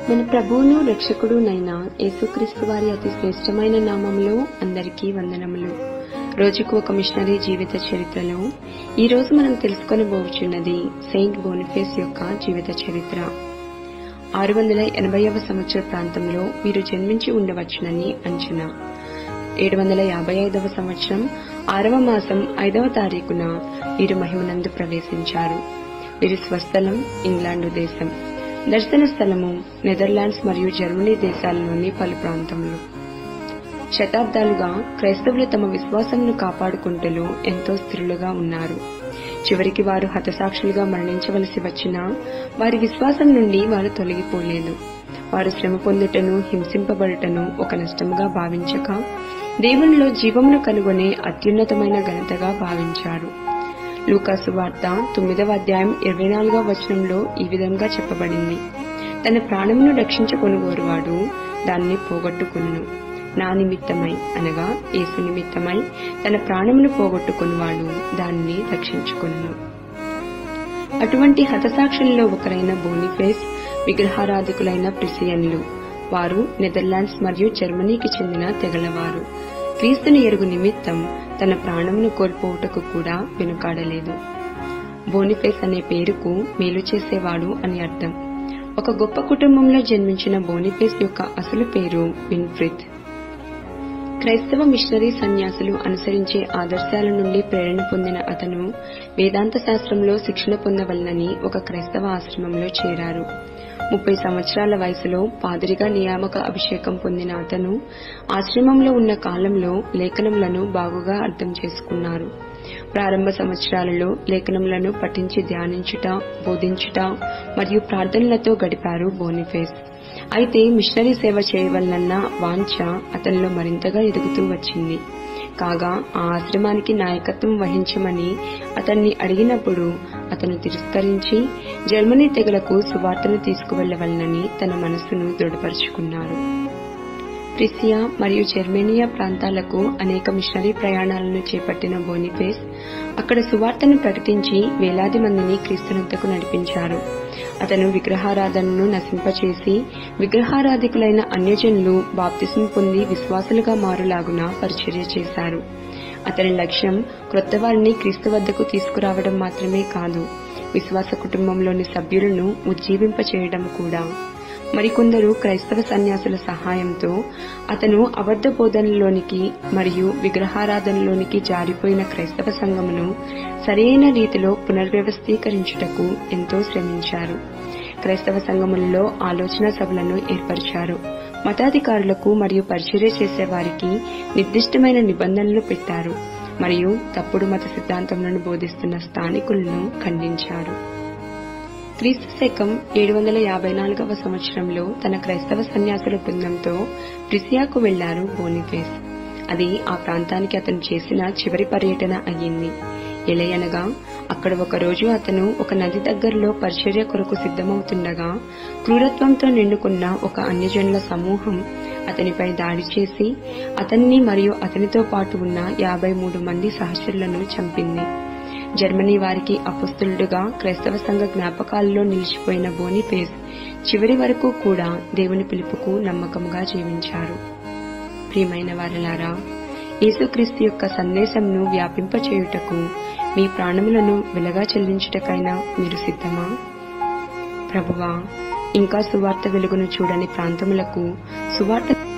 మన ప్రభువును రక్షకుడునైన యేసుక్రీస్తు వారి అతి శ్రేష్టమైన నామములో అందరికీ వందనములు రోజుకు ఒక మిషనరీ జీవిత చరిత్రలో ఈ రోజు మనం తెలుసుకొనబోచున్నది సెయింట్ బోనిఫేస్ యొక్క జీవిత చరిత్ర ఆరు వందల ఎనభైవ సంవత్సర ప్రాంతంలో వీరు జన్మించి ఉండవచ్చునని అంచనా ఏడు వందల యాభై ఐదవ సంవత్సరం ఆరవ మాసం ఐదవ తారీఖున వీరు మహిమనందు ప్రవేశించారు వీరి స్వస్థలం ఇంగ్లాండు దేశం దర్శన స్థలము నెదర్లాండ్స్ మరియు జర్మనీ దేశాలలోని పలు ప్రాంతములు శతాబ్దాలుగా క్రైస్తవులు తమ విశ్వాసంను కాపాడుకుంటూ ఎంతో స్థిరులుగా ఉన్నారు చివరికి వారు హతసాక్షులుగా మరణించవలసి వచ్చినా వారి విశ్వాసం నుండి వారు తొలగిపోలేదు వారు శ్రమ పొందుటను హింసింపబడుటను ఒక నష్టముగా భావించక దేవునిలో జీవమును కనుగొనే అత్యున్నతమైన ఘనతగా భావించారు లూకాసు వార్త తొమ్మిదవ అధ్యాయం ఇరవై నాలుగవ వచనంలో ఈ విధంగా చెప్పబడింది తన ప్రాణమును రక్షించుకొనుగోరువాడు దాన్ని పోగొట్టుకును నా నిమిత్తమై అనగా యేసు నిమిత్తమై తన ప్రాణమును పోగొట్టుకునివాడు దానిని రక్షించుకును అటువంటి హతసాక్షులలో ఒకరైన బోనిఫేస్ విగ్రహారాధికులైన ప్రిసియన్లు వారు నెదర్లాండ్స్ మరియు జర్మనీకి చెందిన తెగలవారు క్రీస్తుని ఎరుగు నిమిత్తం తన ప్రాణమును కోల్పోవుటకు కూడా వెనుకాడలేదు బోనిఫేస్ అనే పేరుకు మేలు చేసేవాడు అని అర్థం ఒక గొప్ప కుటుంబంలో జన్మించిన బోనిఫేస్ యొక్క అసలు పేరు విన్ఫ్రిత్ క్రైస్తవ మిషనరీ సన్యాసులు అనుసరించే ఆదర్శాల నుండి ప్రేరణ పొందిన అతను వేదాంత శాస్త్రంలో శిక్షణ పొందవలనని ఒక క్రైస్తవ ఆశ్రమంలో చేరారు ముప్పై సంవత్సరాల వయసులో పాదిరిగా నియామక అభిషేకం పొందిన అతను ఆశ్రమంలో ఉన్న కాలంలో లేఖనములను బాగుగా అర్థం చేసుకున్నారు ప్రారంభ సంవత్సరాలలో లేఖనములను పఠించి ధ్యానించుట బోధించుట మరియు ప్రార్థనలతో గడిపారు బోనిఫేస్ అయితే మిషనరీ సేవ చేయవలనన్న వాంఛ అతనిలో మరింతగా ఎదుగుతూ వచ్చింది కాగా ఆ ఆశ్రమానికి నాయకత్వం వహించమని అతన్ని అడిగినప్పుడు అతను తిరస్కరించి జర్మనీ తెగలకు సువార్తను తీసుకువెళ్లవలనని తన మనస్సును దృఢపరుచుకున్నారు ప్రిసియా మరియు జర్మేనియా ప్రాంతాలకు అనేక మిషనరీ ప్రయాణాలను చేపట్టిన బోనిఫేస్ అక్కడ సువార్తను ప్రకటించి వేలాది మందిని క్రీస్తునంతకు నడిపించారు అతను విగ్రహారాధనను నశింపచేసి విగ్రహారాధికులైన అన్యజనులు బాప్తిసం పొంది విశ్వాసులుగా మారులాగున పరిచర్య చేశారు అతని లక్ష్యం క్రొత్త వారిని క్రీస్తు వద్దకు తీసుకురావడం మాత్రమే కాదు విశ్వాస కుటుంబంలోని సభ్యులను ఉజ్జీవింపచేయడం కూడా మరికొందరు క్రైస్తవ సన్యాసుల సహాయంతో అతను అబద్ధ బోధనలోనికి మరియు విగ్రహారాధనలోనికి జారిపోయిన క్రైస్తవ సంఘమును సరైన రీతిలో పునర్వ్యవస్థీకరించుటకు ఎంతో శ్రమించారు క్రైస్తవ సంఘములలో ఆలోచన సభలను ఏర్పరిచారు మతాధికారులకు మరియు పరిచర్య చేసేవారికి నిర్దిష్టమైన నిబంధనలు పెట్టారు మరియు తప్పుడు మత సిద్ధాంతములను బోధిస్తున్న స్థానికులను ఖండించారు క్రీస్తు శకం ఏడు వందల యాభై నాలుగవ సంవత్సరంలో తన క్రైస్తవ సన్యాసుల బృందంతో ప్రిసియాకు వెళ్లారు బోనిఫేస్ అది ఆ ప్రాంతానికి అతను చేసిన చివరి పర్యటన అయ్యింది ఎలయనగా అక్కడ ఒక రోజు అతను ఒక నది దగ్గరలో పరిచర్య కొరకు సిద్ధమవుతుండగా క్రూరత్వంతో నిండుకున్న ఒక అన్యజనుల సమూహం అతనిపై దాడి చేసి అతన్ని మరియు అతనితో పాటు ఉన్న యాభై మూడు మంది సహచరులను చంపింది జర్మనీ వారికి అపస్తులుడుగా క్రైస్తవ సంఘ జ్ఞాపకాలలో నిలిచిపోయిన బోనిఫేస్ చివరి వరకు కూడా దేవుని పిలుపుకు నమ్మకంగా జీవించారు ప్రియమైన వారలారా యేసుక్రీస్తు యొక్క సందేశంను వ్యాపింపచేయుటకు మీ ప్రాణములను వెలగా చెల్లించుటకైనా మీరు సిద్ధమా ప్రభువా ఇంకా సువార్త వెలుగును చూడని ప్రాంతములకు సువార్త